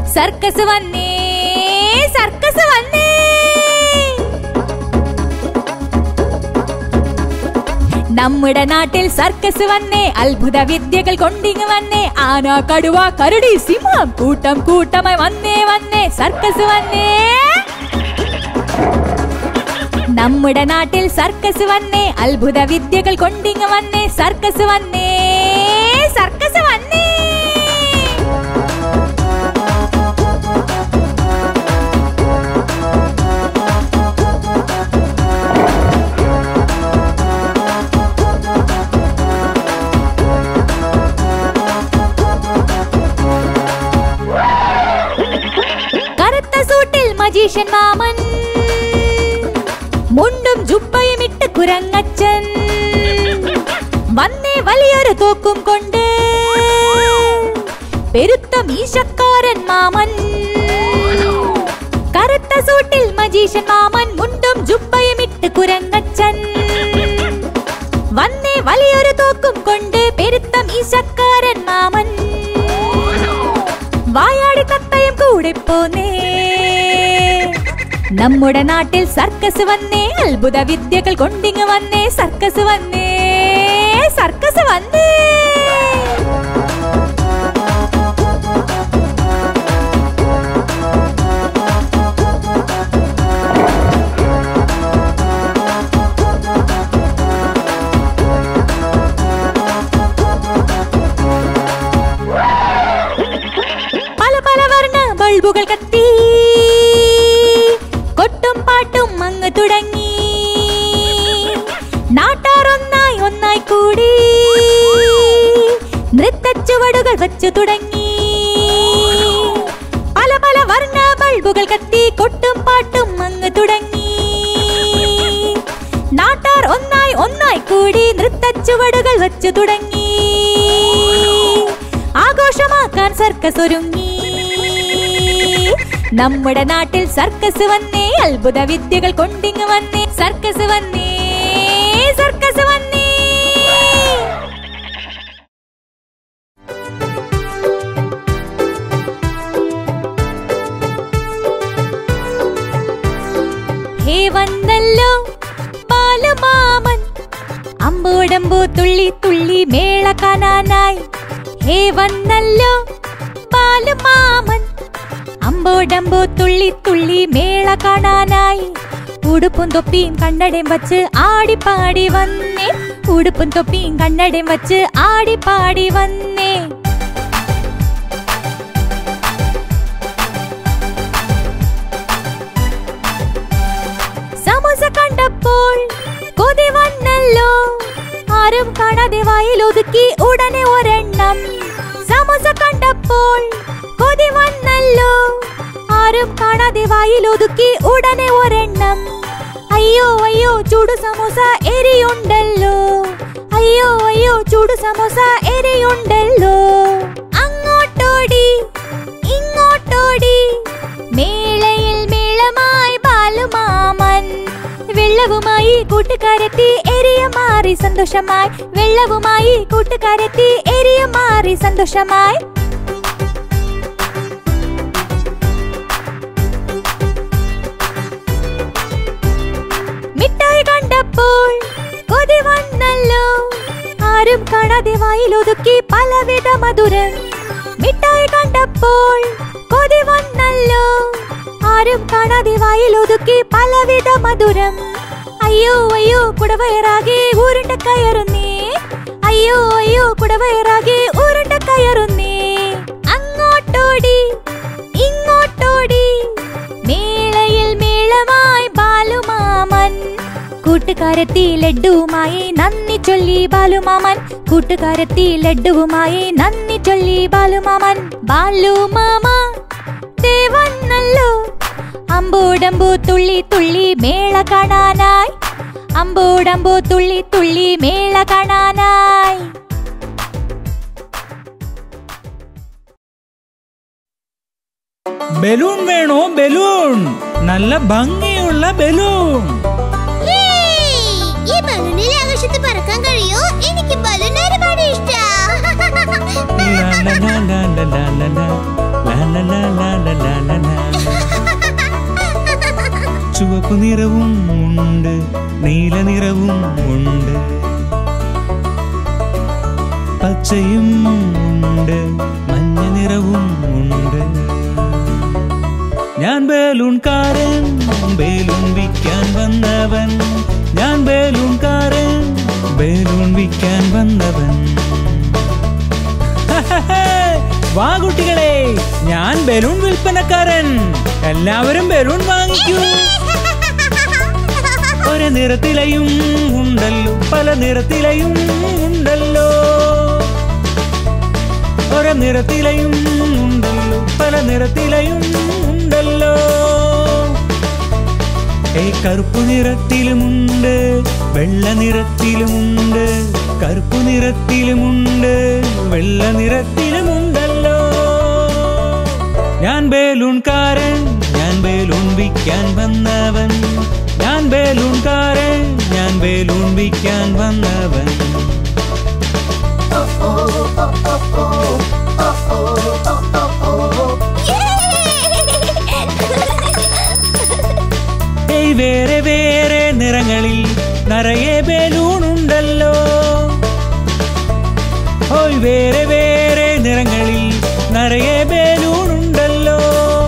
Circus വന്നേ circus വന്നേ നമ്മുടെ നാട്ടിൽ സർക്കസ് വന്നേ അത്ഭുത വിദ്യകൾ കൊണ്ടിങ് വന്നേ ആന കടുവ കരടി സിംഹം കൂട്ടം കൂട്ടമായി വന്നേ വന്നേ സർക്കസ് വന്നേ നമ്മുടെ നാട്ടിൽ സർക്കസ് വന്നേ അത്ഭുത വിദ്യകൾ കൊണ്ടിങ് വന്നേ സർക്കസ് വന്നേ സർക്കസ് വന്നേ കറുത്ത സൂട്ടിൽ മജീഷ്യൻ മാമൻ മുണ്ടും ജുബയും ഇട്ട് കുരങ്ങച്ചൻ വന്നേ വലിയൊരു തോക്കും കൊണ്ട് പെരുത്ത മീശക്കാരൻ മാമൻ കറുത്ത സൂട്ടിൽ മജീഷ്യൻ മാമൻ മുണ്ടും ജുബയും ഇട്ട് കുരങ്ങച്ചൻ വന്നേ വലിയൊരു തോക്കും കൊണ്ട് പെരുത്ത മീശക്കാരൻ മാമൻ വായാടി തത്തയും കൂടെ പോന്നേ നമ്മുടെ നാട്ടിൽ സർക്കസ് വന്നേ അത്ഭുത വിദ്യകൾ കൊണ്ടിങ് വന്നേ സർക്കസ് വന്നേ സർക്കസ് വന്നേ പല പല വർണ്ണ ബൾബുകൾ കത്തി കൊട്ടും പാട്ടും അങ്ങ് തുടങ്ങി നാട്ടാർ ഒന്നായി ഒന്നായി കൂടി നൃത്തച്ചുവടുകൾ വച്ചു തുടങ്ങി പല പല വർണ്ണ ബൾബുകൾ കത്തി കൊട്ടും പാട്ടും അങ്ങ് തുടങ്ങി നാട്ടാർ ഒന്നായി ഒന്നായി കൂടി നൃത്തച്ചുവടുകൾ വച്ചു തുടങ്ങി ആഘോഷമാക്കാൻ സർക്കസ് ഒരുങ്ങി നമ്മുടെ നാട്ടിൽ സർക്കസ് വന്നേ അത്ഭുത വിദ്യകൾ കൊണ്ടിങ് വന്നേ സർക്കസ് വന്നേ സർക്കസ് വന്നേ ഹേ വന്നല്ലോ ബാലമാമൻ അമ്പോടമ്പോ തുള്ളി തുള്ളി മേള കാണാനായി ഹേ വന്നല്ലോ ബാലമാമൻ അമ്പോടമ്പോ തുള്ളി തുള്ളി മേള കാണാനായി ഉടുപ്പും തൊപ്പിയും കണ്ണടയും വച്ച് ആടിപ്പാടി വന്നേ ഉടുപ്പും തൊപ്പിയും കണ്ണടയും വച്ച് ആടിപ്പാടി വന്നേ സമോസ കണ്ടപ്പോൾ കൊതി വന്നല്ലോ ആരും കാണാതെ വായിൽ ഒതുക്കി ഉടനെ ഒരെണ്ണം സമോസ കണ്ടപ്പോൾ കൊതി വന്നല്ലോ ആരും കാണാതെ വായിൽ ഒതുക്കി ഉടനെ ഒരെണ്ണം അയ്യോ അയ്യോ ചൂടു സമോസ എരിയുണ്ടല്ലോ അയ്യോ അയ്യോ ചൂടു സമോസ എരിയുണ്ടല്ലോ അങ്ങോട്ടോടി ഇങ്ങോട്ടോടി മേളയിൽ മേളമായി ബാലുമാമൻ വെള്ളവുമായി കൂട്ടുകാരെത്തി എരിയ മാറി സന്തോഷമായി വെള്ളവുമായി കൂട്ടുകാരെത്തി എരിയ മാറി സന്തോഷമായി മിഠായി കണ്ടപ്പോൾ കൊതി വന്നല്ലോ ആരും കാണാതെ വായിൽ ഒതുക്കി പലവിധ മധുരം മിഠായി കണ്ടപ്പോൾ കൊതി വന്നല്ലോ ആരും കാണാതെ വായിൽ ഒതുക്കി പലവിധ മധുരം അയ്യോ അയ്യോ കുടവയറാകെ ഉരുണ്ട കയറുന്നേ അയ്യോ അയ്യോ കുടവയറാകെ ഉരുണ്ട കയറുന്നേ അങ്ങോട്ടോടി ഇങ്ങോട്ടോടി മേളയിൽ മേളമായി ബാലുമാമൻ കൂട്ടുകാരെത്തി ലഡുവുമായി നന്ദി ചൊല്ലി ബാലുമാമൻ കൂട്ടുകാരെത്തി ലഡുവുമായി നന്ദി ചൊല്ലി ബാലുമാമൻ ബാലുമാമ ദേവന്നല്ലോ അമ്പോടമ്പൂ തുള്ളി തുള്ളി മേള കാണാനായി അമ്പോടമ്പൂ തുള്ളി തുള്ളി മേള കാണാനായി ബലൂൺ വേണോ ബലൂൺ നല്ല ഭംഗിയുള്ള ബലൂൺ ഈ ബലൂണിൽ ആകാശത്ത് പറക്കാൻ കഴിയോ എനിക്ക് ബലൂൺ ഒരുപാട് ഇഷ്ടാ ലാ ലാ ലാ ലാ ലാ ലാ ലാ ലാ ലാ ലാ ലാ ലാലലാലലാ. ചുവപ്പ് നിറവും ഉണ്ട് നീല നിറവും ഉണ്ട് പച്ചയും ഉണ്ട് മഞ്ഞ നിറവും ഉണ്ട് ഞാൻ ബേലൂൺകാരൻ ബേലൂൺ വിൽക്കാൻ വന്നവൻ ഞാൻ ബേലൂൺകാരൻ ബേലൂൺ വിൽക്കാൻ വന്നവൻ വാ കുട്ടികളെ ഞാൻ ബലൂൺ വിൽപ്പനക്കാരൻ എല്ലാവരും ബലൂൺ വാങ്ങിക്കൂ ഒരു നിറത്തിലയും ഉണ്ടല്ലോ പല നിറത്തിലയും ഉണ്ടല്ലോ ഒരു നിറത്തിലയും ഉണ്ടല്ലോ പല നിറത്തിലയും ഉണ്ടല്ലോ ഏയ് കറുപ്പു നിറത്തിലുമുണ്ട് വെള്ള നിറത്തിലുമുണ്ട് കറുപ്പു നിറത്തിലുമുണ്ട് വെള്ള നിറത്തിലുമുണ്ടല്ലോ ഞാൻ ബേലൂൺകാരൻ ഞാൻ ബേലൂൺ വിൽക്കാൻ വന്നവൻ ഞാൻ ബേലൂൺകാരൻ ഞാൻ ബേലൂൺ വിൽക്കാൻ വന്നവൻ ഏയ് വേറെ വേറെ നിറങ്ങളിൽ നിറയെ ബലൂണുണ്ടല്ലോ ഓയ് വേറെ വേറെ നിറങ്ങളിൽ നിറയെ ബലൂണുണ്ടല്ലോ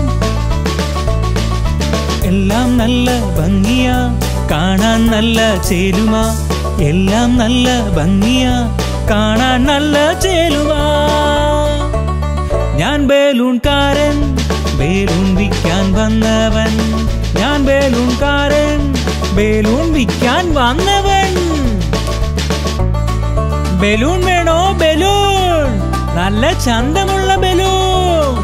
എല്ലാം നല്ല ഭംഗിയാ കാണാൻ നല്ല ചേലുമ എല്ലാം നല്ല ഭംഗിയാ കാണാൻ നല്ല ചേലുവാ ഞാൻ ബേലൂൺകാരൻ ബേലൂൺ വിൽക്കാൻ വന്നവൻ ഞാൻ ബേലൂൺകാരൻ ബേലൂൺ വിൽക്കാൻ വന്നവൻ ബലൂൺ വേണോ ബലൂൺ നല്ല ചന്തമുള്ള ബലൂൺ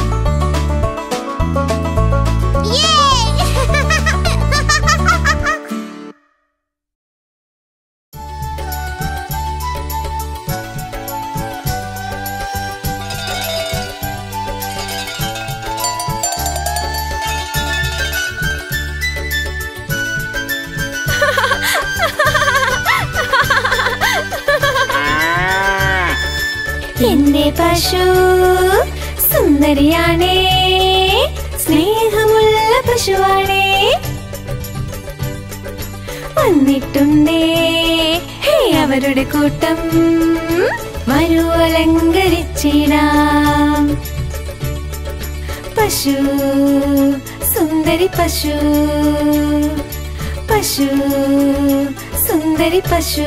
എന്റെ പശു സുന്ദരിയാണേ സ്നേഹമുള്ള പശുവാണേ വന്നിട്ടുണ്ടേ ഹേ അവരുടെ കൂട്ടം വരൂ അലങ്കരിച്ചിടാം പശു സുന്ദരി പശു പശു സുന്ദരി പശു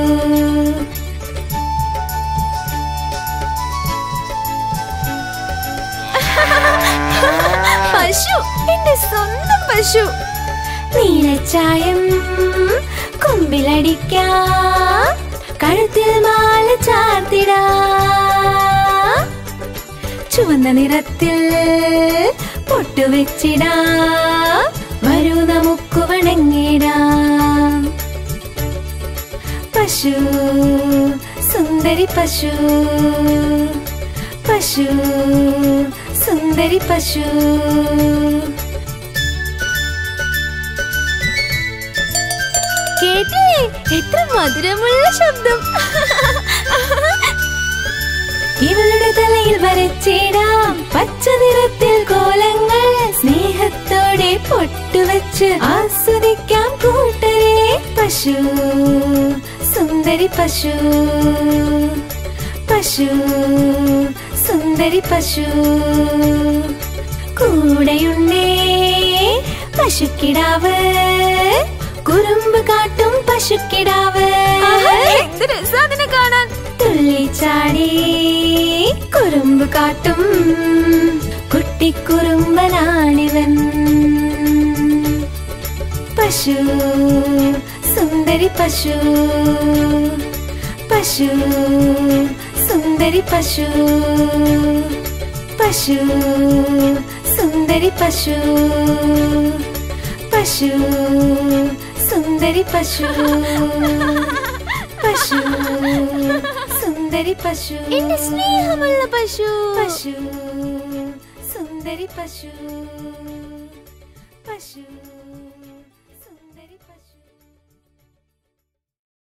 പശു എന്റെ സ്വന്തം പശു നീലച്ചായം കൊമ്പിലടിക്കാം കഴുത്തിൽ മാല ചാർത്തിടാം ചുവന്ന നിറത്തിൽ പൊട്ടുവെച്ചിടാം വരൂ നമുക്ക് വണങ്ങിടാം പശു സുന്ദരി പശു പശു സുന്ദരി പശു കേട്ടില്ലേ എത്ര മധുരമുള്ള ശബ്ദം ഇവളുടെ തലയിൽ വരച്ചിടാം പച്ച നിറത്തിൽ കോലങ്ങൾ സ്നേഹത്തോടെ പൊട്ടുവെച്ച് ആസ്വദിക്കാം കൂട്ടരെ പശു സുന്ദരി പശു പശു സുന്ദരി പശു കൂടെയുണ്ടേ പശുക്കിടാവ് കുറുമ്പ് കാട്ടും പശുക്കിടാവ് എന്ത് രസാതിനെ കാണാൻ തുള്ളിച്ചാടി കുറുമ്പ് കാട്ടും കുട്ടിക്കുറുമ്പനാണിവൻ പശു സുന്ദരി പശു പശു സുന്ദരി പശു പശു സുന്ദരി പശു പശു സുന്ദരി പശു പശു സുന്ദരി പശു എന്റെ സ്നേഹമുള്ള പശു പശു സുന്ദരി പശു പശു